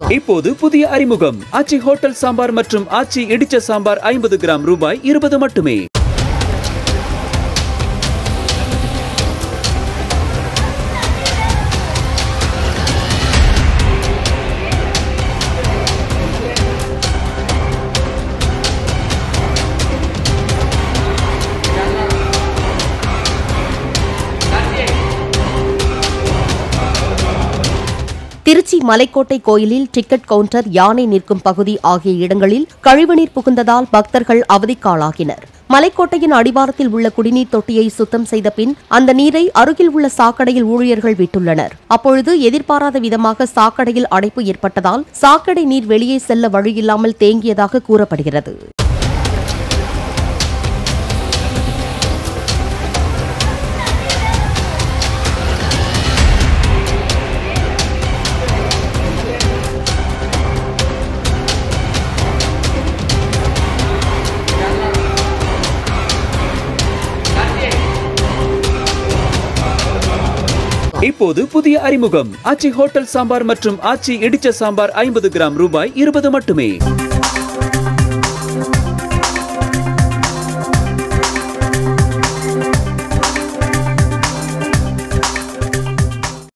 இப்போது புதிய அறிமுகம் ஆச்சி ஹோட்டல் சாம்பார் மற்றும் ஆச்சி இடிச்ச சாம்பார் ஐம்பது கிராம் ரூபாய் இருபது மட்டுமே திருச்சி மலைக்கோட்டை கோயிலில் டிக்கெட் கவுண்டர் யானை நிற்கும் பகுதி ஆகிய இடங்களில் கழிவுநீர் புகுந்ததால் பக்தர்கள் அவதிக்காளாகினர் மலைக்கோட்டையின் அடிவாரத்தில் உள்ள குடிநீர் தொட்டியை சுத்தம் செய்த பின் அந்த நீரை அருகில் உள்ள சாக்கடையில் ஊழியர்கள் விட்டுள்ளனர் அப்பொழுது எதிர்பாராத விதமாக சாக்கடையில் அடைப்பு ஏற்பட்டதால் சாக்கடை நீர் வெளியே செல்ல வழியில்லாமல் தேங்கியதாக கூறப்படுகிறது இப்போது புதிய அறிமுகம் ஆச்சி ஹோட்டல் சாம்பார் மற்றும் ஆச்சி இடிச்ச சாம்பார் ஐம்பது கிராம் ரூபாய் இருபது மட்டுமே